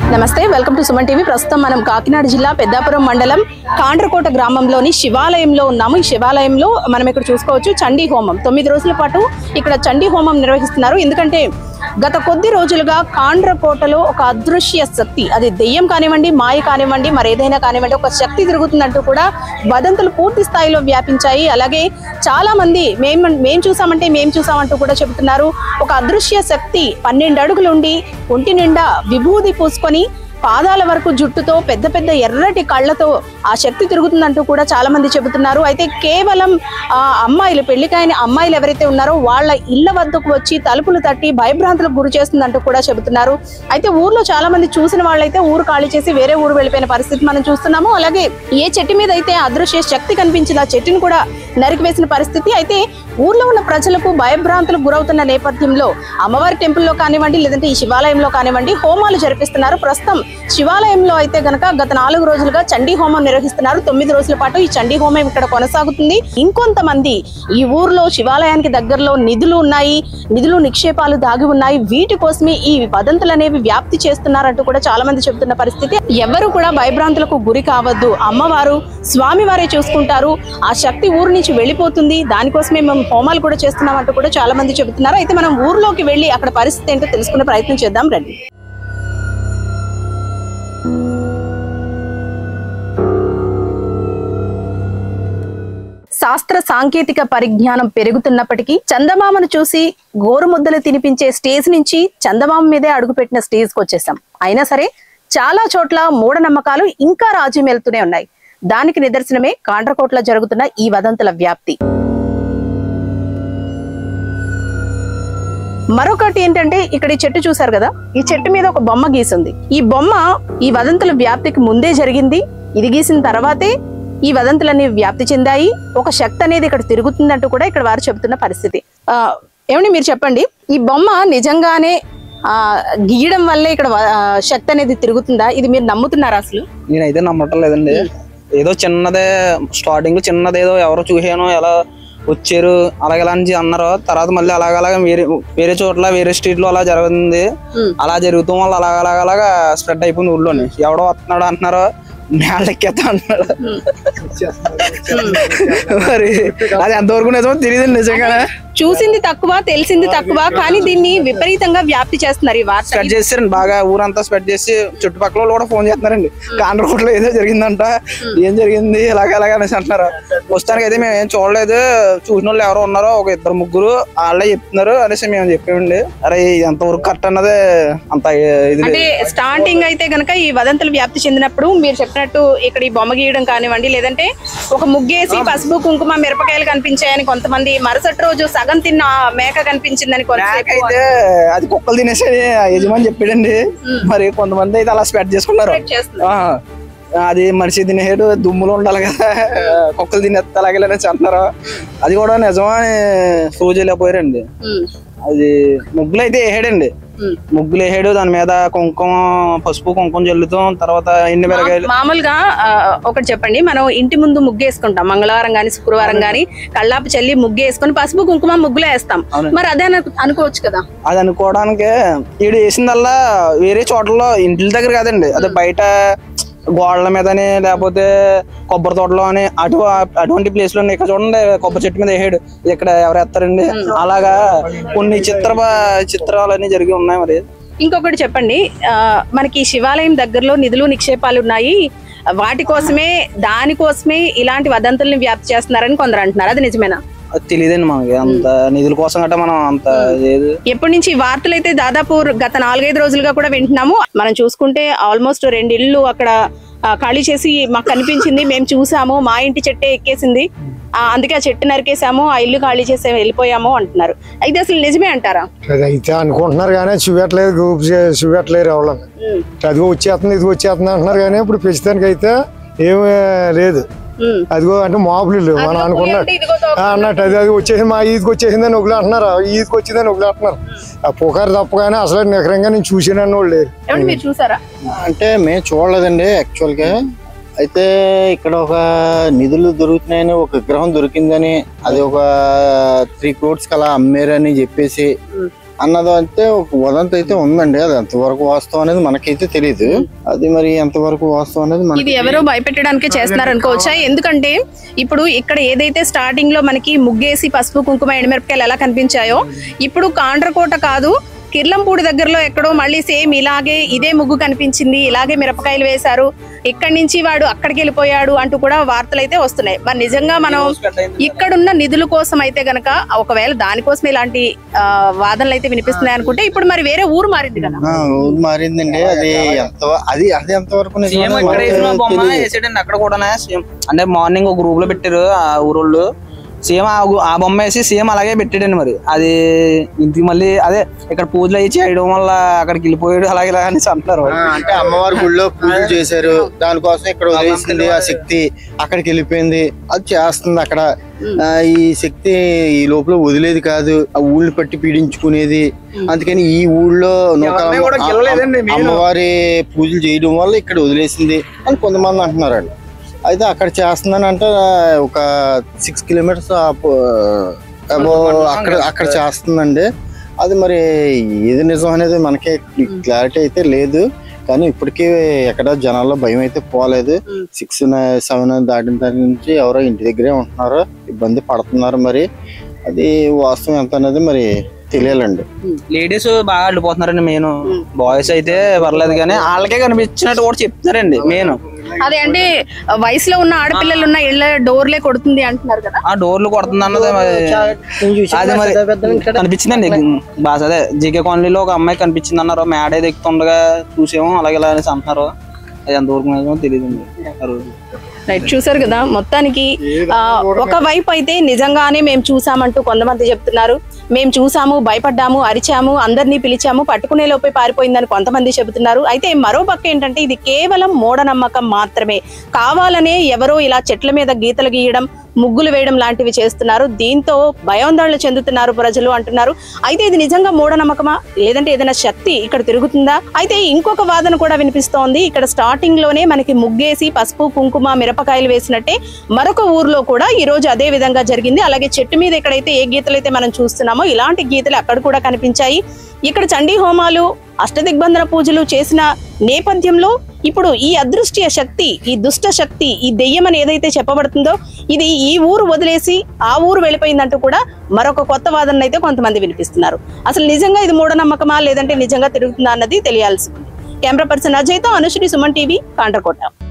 నమస్తే welcome to Suman TV ప్రస్తుతం మనం కాకినాడ జిల్లా పెద్దాపురం మండలం కాండ్రకోట గ్రామంలోని శివాలయంలో ఉన్నాము ఈ శివాలయంలో మనం ఇక్కడ చూసుకోవచ్చు చండీ హోమం తొమ్మిది రోజుల పాటు ఇక్కడ చండీ హోమం నిర్వహిస్తున్నారు ఎందుకంటే గత కొద్ది రోజులుగా కాండ్రకోటలో ఒక అదృశ్య శక్తి అది దెయ్యం కానివ్వండి మాయ కానివ్వండి మరి ఏదైనా కానివ్వండి ఒక శక్తి తిరుగుతుందంటూ కూడా వదంతులు పూర్తి స్థాయిలో వ్యాపించాయి అలాగే చాలా మంది మేము మేం చూసామంటే మేం చూసామంటూ కూడా చెబుతున్నారు ఒక అదృశ్య శక్తి పన్నెండు అడుగులు ఉండి ఒంటి నిండా విభూది పూసుకొని పాదాల వరకు జుట్టుతో పెద్ద పెద్ద ఎర్రటి కళ్ళతో ఆ శక్తి తిరుగుతుందంటూ కూడా చాలా మంది చెబుతున్నారు అయితే కేవలం ఆ అమ్మాయిలు పెళ్లికాయని అమ్మాయిలు ఎవరైతే ఉన్నారో వాళ్ళ ఇళ్ల వద్దకు వచ్చి తలుపులు తట్టి భయభ్రాంతులకు గురి చేస్తుందంటూ కూడా చెబుతున్నారు అయితే ఊర్లో చాలా మంది చూసిన వాళ్ళైతే ఊరు ఖాళీ చేసి వేరే ఊరు వెళ్ళిపోయిన పరిస్థితి మనం చూస్తున్నాము అలాగే ఏ చెట్టు మీద అయితే అదృశ్య శక్తి కనిపించింది ఆ చెట్టును కూడా నరికివేసిన పరిస్థితి అయితే ఊర్లో ఉన్న ప్రజలకు భయభ్రాంతులకు గురవుతున్న నేపథ్యంలో అమ్మవారి టెంపుల్లో కానివ్వండి లేదంటే ఈ శివాలయంలో కానివ్వండి హోమాలు జరిపిస్తున్నారు ప్రస్తుతం శివాలయంలో అయితే గనక గత నాలుగు రోజులుగా చండీ హోమం నిర్వహిస్తున్నారు తొమ్మిది రోజుల పాటు ఈ చండీ హోమం ఇక్కడ కొనసాగుతుంది ఇంకొంతమంది ఈ ఊర్లో శివాలయానికి దగ్గరలో నిధులు ఉన్నాయి నిధులు నిక్షేపాలు దాగి ఉన్నాయి వీటి కోసమే ఈ వదంతులు అనేవి వ్యాప్తి చేస్తున్నారంటూ కూడా చాలా మంది చెబుతున్న పరిస్థితి ఎవరు కూడా భయభ్రాంతులకు గురి కావద్దు అమ్మవారు స్వామివారే చూసుకుంటారు ఆ శక్తి ఊరు నుంచి వెళ్ళిపోతుంది దానికోసమే మేము హోమాలు కూడా చేస్తున్నాం అంటూ కూడా చాలా మంది చెబుతున్నారు అయితే మనం ఊర్లోకి వెళ్ళి అక్కడ పరిస్థితి ఏంటో తెలుసుకునే ప్రయత్నం చేద్దాం రండి శాస్త్ర సాంకేతిక పరిజ్ఞానం పెరుగుతున్నప్పటికీ చందమామను చూసి గోరుముద్దలు తినిపించే స్టేజ్ నుంచి చందమామ మీదే అడుగుపెట్టిన స్టేజ్కి వచ్చేసాం అయినా సరే చాలా చోట్ల మూఢనమ్మకాలు ఇంకా రాజ్యం వెళ్తూనే ఉన్నాయి దానికి నిదర్శనమే కాండ్రకోట్ల జరుగుతున్న ఈ వదంతుల వ్యాప్తి మరొకటి ఏంటంటే ఇక్కడ ఈ చెట్టు చూసారు కదా ఈ చెట్టు మీద ఒక బొమ్మ గీసింది ఈ బొమ్మ ఈ వదంతుల వ్యాప్తికి ముందే జరిగింది ఇది గీసిన తర్వాతే ఈ వదంతులన్నీ వ్యాప్తి చెందాయి ఒక శక్తి అనేది ఇక్కడ తిరుగుతుందంటూ కూడా ఇక్కడ వారు చెబుతున్న పరిస్థితి ఆ, ఏమండి మీరు చెప్పండి ఈ బొమ్మ నిజంగానే ఆ గీయడం వల్లే ఇక్కడ వ- ఆ, శక్తి అనేది తిరుగుతుందా ఇది మీరు నమ్ముతున్నారా అసలు నేనైతే నమ్మటం లేదండి ఏదో చిన్నదే స్టార్టింగ్ చిన్నది ఏదో ఎవరో చూసాను ఎలా వచ్చారు అలాగే ఇలా అని అన్నారు తర్వాత మళ్ళీ అలాగ అలాగ వేరే వేరే చోట్ల వేరే స్ట్రీట్ లో అలా జరుగుతుంది ఉమ్. అలా జరుగుతూ వల్ల అలాగ అలాగ అలాగా స్ప్రెడ్ అయిపోయింది ఊళ్ళోని ఎవడో వస్తున్నాడు అంటున్నారు నేల ఎక్కేస్తా అంటున్నాడు మరి అది ఎంతవరకు నిజమో తెలియదు నిజంగానే చూసింది తక్కువ తెలిసింది తక్కువ కానీ దీన్ని విపరీతంగా వ్యాప్తి చేస్తున్నారు ఈ వార్త స్ప్రెడ్ చేస్తారండి బాగా ఊరంతా స్ప్రెడ్ చేసి చుట్టుపక్కల వాళ్ళు కూడా ఫోన్ చేస్తున్నారండి కాండ్రకోట్లో ఏదో జరిగిందంట ఏం జరిగింది ఇలాగ ఇలాగ అనేసి అంటున్నారు వస్తానికి అయితే మేము ఏం చూడలేదు చూసిన వాళ్ళు ఎవరో ఉన్నారో ఒక ఇద్దరు ముగ్గురు వాళ్ళే చెప్తున్నారు అనేసి మేము చెప్పామండి అరే ఇది ఎంతవరకు కరెక్ట్ అన్నదే అంత ఇది అంటే స్టార్టింగ్ అయితే గనక ఈ వదంతులు వ్యాప్తి చెందినప్పుడు మీరు చెప్పినట్టు ఇక్కడ ఈ బొమ్మ గీయడం కానివ్వండి లేదంటే ఒక ముగ్గేసి పసుపు కుంకుమ మిరపకాయలు కనిపించాయని కొంతమంది మరుసటి రోజు సగం తిన్న మేక కనిపించిందని కొంతసేపు అయితే అది కుక్కలు తినేసి ఆ యజమాని చెప్పాడండి మరి కొంతమంది అయితే అలా స్ప్రెడ్ చేసుకున్నారు చేస్తున్నారు ఆ, అది మనిషి తినేడు దుమ్ములు ఉండాలి కదా కుక్కలు తినేస్తే అలాగే అనేసి అంటున్నారు అది కూడా నిజమా అని ప్రూవ్ చేయలేకపోయారండి ఉమ్, అది ముగ్గులు అయితే వేసాడండి ఉమ్. ముగ్గులు వేసాడు దాని మీద కుంకుమ పసుపు కుంకుమ చల్లుతాం తర్వాత ఎన్ని మిరగాయలు మామూలుగా ఆ, ఒకటి చెప్పండి మనం ఇంటి ముందు ముగ్గు వేసుకుంటాం మంగళవారం గాని శుక్రవారం గాని కళ్ళాపు చల్లి ముగ్గు వేసుకొని పసుపు కుంకుమ ముగ్గులో వేస్తాం అవునండి. మరి అదే అను- అనుకోవచ్చు కదా అది అనుకోవడానికి ఈడు వేసిందల్లా వేరే చోట్లలో ఇంటి దగ్గర కాదండి అదే బయట గోడల మీదని లేకపోతే కొబ్బరి తోటలో అని అటు అటువంటి ప్లేస్ లో ఇక్కడ చూడండి కొబ్బరి చెట్టు మీద వేసాడు ఇక్కడ ఎవరు ఎత్తారండి అలాగా కొన్ని చిత్ర చిత్రాలన్నీ జరిగి ఉన్నాయి మరి ఇంకొకటి చెప్పండి ఆ, మనకి శివాలయం దగ్గరలో నిధులు నిక్షేపాలు ఉన్నాయి వాటి కోసమే దానికోసమే ఇలాంటి వదంతుల్ని వ్యాప్తి చేస్తున్నారని కొందరు అంటున్నారు అది నిజమేనా అది తెలియదండి మనకి అంత నిధుల కోసం గట్రా మనం అంత లేదు ఎప్పటి నుంచి ఈ వార్తలు అయితే దాదాపు గత నాలుగైదు రోజులుగా కూడా వింటున్నాము మనం చూసుకుంటే ఆల్మోస్ట్ రెండు ఇళ్ళు అక్కడ ఆ, ఖాళీ చేసి మాకు కనిపించింది మేము చూసాము మా ఇంటి చెట్టే ఎక్కేసింది ఆ, అందుకే ఆ చెట్టు నరికేసాము ఆ ఇల్లు ఖాళీ చేసి వెళ్ళిపోయాము అంటున్నారు అయితే అసలు నిజమే అంటారా అది అయితే అనుకుంటున్నారు కానీ చూపెట్టలేదు గ్రూప్ చే- చూపెట్టలేరు ఎవరన్నా ఉమ్, అదిగో వచ్చేస్తుంది ఇది వచ్చేస్తుంది అంటున్నారు కానీ ఇప్పుడు ప్రస్తుతానికి అయితే ఏమీ లేదు ఉమ్. అదిగో అంటే మామూలు ఇల్లు మనం అదిగో అనుకున్నట్టు అంటే ఇదిగో తో- ఆ, అన్నట్టు అది అది వచ్చేసింది మా ఈదికి వచ్చేసిందని ఒకళ్ళు అంటున్నారు ఆ ఈదికి వచ్చిందని ఒకళ్ళు అంటున్నారు ఆ పుకారు తప్పగానే అసలు నిఖరంగా నేను చూసినని వాళ్ళు లేరు ఏమండి మీరు చూసారా అంటే మేము చూడలేదండి యాక్చువల్ గా అయితే ఇక్కడ ఒక నిధులు దొరుకుతున్నాయని ఒక విగ్రహం దొరికిందని అది ఒక త్రీ క్రోడ్స్ అలా అమ్మారని చెప్పేసి అన్నది అంటే ఒక వదంతి అయితే ఉందండి అది ఎంతవరకు వాస్తవం అనేది మనకైతే తెలియదు అది మరి ఎంతవరకు వాస్తవం అనేది ఇది మనకి ఎవరో భయపెట్టడానికి చేస్తున్నారు అనుకోవచ్చా ఎందుకంటే ఇప్పుడు ఇక్కడ ఏదైతే స్టార్టింగ్ లో మనకి ముగ్గేసి పసుపు కుంకుమ ఎండుమిరపకాయలు ఎలా కనిపించాయో ఇప్పుడు కాండ్రకోట కాదు కిర్లంపూడి దగ్గరలో ఎక్కడో మళ్ళీ సేమ్ ఇలాగే ఇదే ముగ్గు కనిపించింది ఇలాగే మిరపకాయలు వేశారు ఇక్కడి నుంచి వాడు అక్కడికి వెళ్ళిపోయాడు అంటూ కూడా వార్తలు అయితే వస్తున్నాయి మరి నిజంగా మనం ఇక్కడున్న నిధుల కోసం అయితే గనక ఒకవేళ దానికోసం ఇలాంటి ఆ, వాదనలు అయితే వినిపిస్తున్నాయి అనుకుంటే ఇప్పుడు మరి వేరే ఊరు మారింది కదా ఆ, ఊరు మారిందండి అది ఎంత అది అది ఎంతవరకు నిజమో సీఎం మనకి ఇక్కడ వేసిన బొమ్మ తెలియదు. వేసాడండి అక్కడ కూడా సేమ్ అంటే మార్నింగ్ ఒక గ్రూప్ లో పెట్టారు ఆ ఊరోళ్ళు సేమ్ ఆ గు- ఆ బొమ్మ వేసి సేమ్ అలాగే పెట్టాడండి మరి అది ఇంటికి మళ్ళీ అదే ఇక్కడ పూజలు అయ్యి చేయడం వల్ల అక్కడికి వెళ్ళిపోయాడు అలాగే ఇలా అనేసి అంటున్నారు ఆ, అంటే అమ్మవారి గుళ్ళో పూజలు చేశారు దానికోసం ఇక్కడ వదిలేసింది ఆ శక్తి అక్కడికి వెళ్ళిపోయింది అది చేస్తుంది అక్కడ ఆ, ఈ శక్తి ఈ లోపల వదిలేది కాదు ఆ ఊళ్ళు పట్టి పీడించుకునేది అందుకని ఈ ఊళ్ళో నూకాలమ్మ- ఎవరిని కూడా గెలవలేదండి మెయిన్. అమ్మవారి పూజలు చేయడం వల్ల ఇక్కడ వదిలేసింది అని కొంతమంది అంటున్నారండి అయితే అక్కడ చేస్తుందని అంటే ఒక సిక్స్ కిలోమీటర్స్ అక్కడ అక్కడ చేస్తుందండి అది మరి ఏది నిజం అనేది మనకి క్లారిటీ అయితే లేదు కానీ ఇప్పటికీ ఎక్కడ జనాల్లో భయం అయితే పోలేదు సిక్స్ సెవెన్ దాటిన దాని నుంచి ఎవరో ఇంటి దగ్గరే ఉంటున్నారు ఇబ్బంది పడుతున్నారు మరి అది వాస్తవం ఎంత అనేది మరి తెలియాలండి లేడీస్ బాగా వెళ్ళిపోతున్నారండి మెయిన్ బాయ్స్ అయితే పర్లేదు కానీ వాళ్ళకే కనిపించినట్టు కూడా చెప్తున్నారండి మెయిన్ అదే అంటే వయసులో ఉన్న ఆడపిల్లలు ఉన్న ఇళ్ళ డోర్లే కొడుతుంది అంటున్నారు కదా ఆ డోర్లు కొడుతుంది అన్నది మరి అది మరి కనిపించిందండి బాగా అదే జీకే కాలనీలో ఒక అమ్మాయి కనిపించింది అన్నారు మేడ ఏదో ఎక్కుతుండగా చూసేమో అలాగే ఇలా అనేసి అంటున్నారు అది ఎంతవరకు నిజమో తెలియదండి ఆ రోజు రైట్ చూసారు కదా మొత్తానికి ఆ, ఒక వైపు అయితే నిజంగానే మేము చూసామంటూ కొంతమంది చెప్తున్నారు మేము చూసాము భయపడ్డాము అరిచాము అందరినీ పిలిచాము పట్టుకునే లోపే పారిపోయిందని కొంతమంది చెబుతున్నారు అయితే మరో పక్క ఏంటంటే ఇది కేవలం మూఢనమ్మకం మాత్రమే కావాలనే ఎవరో ఇలా చెట్ల మీద గీతలు గీయడం ముగ్గులు వేయడం లాంటివి చేస్తున్నారు దీంతో భయాందోళన చెందుతున్నారు ప్రజలు అంటున్నారు అయితే ఇది నిజంగా మూఢనమ్మకమా లేదంటే ఏదైనా శక్తి ఇక్కడ తిరుగుతుందా అయితే ఇంకొక వాదన కూడా వినిపిస్తోంది ఇక్కడ స్టార్టింగ్ లోనే మనకి ముగ్గేసి పసుపు కుంకుమ మిరపకాయలు వేసినట్టే మరొక ఊర్లో కూడా ఈ రోజు అదే విధంగా జరిగింది అలాగే చెట్టు మీద ఎక్కడైతే ఏ గీతలు అయితే మనం చూస్తున్నామో ఇలాంటి గీతలు అక్కడ కూడా కనిపించాయి ఇక్కడ చండీ హోమాలు అష్టదిగ్బంధన పూజలు చేసిన నేపథ్యంలో ఇప్పుడు ఈ అదృష్ట్య శక్తి ఈ దుష్ట శక్తి ఈ దెయ్యం అని ఏదైతే చెప్పబడుతుందో ఇది ఈ ఊరు వదిలేసి ఆ ఊరు వెళ్ళిపోయిందంటూ కూడా మరొక కొత్త వాదన అయితే కొంతమంది వినిపిస్తున్నారు అసలు నిజంగా ఇది మూఢనమ్మకమా లేదంటే నిజంగా తిరుగుతుందా అన్నది తెలియాల్సి ఉంది కెమెరా పర్సన్ అజయ్తో అనుశ్రీ సుమన్ టీవీ కాండ్రకోట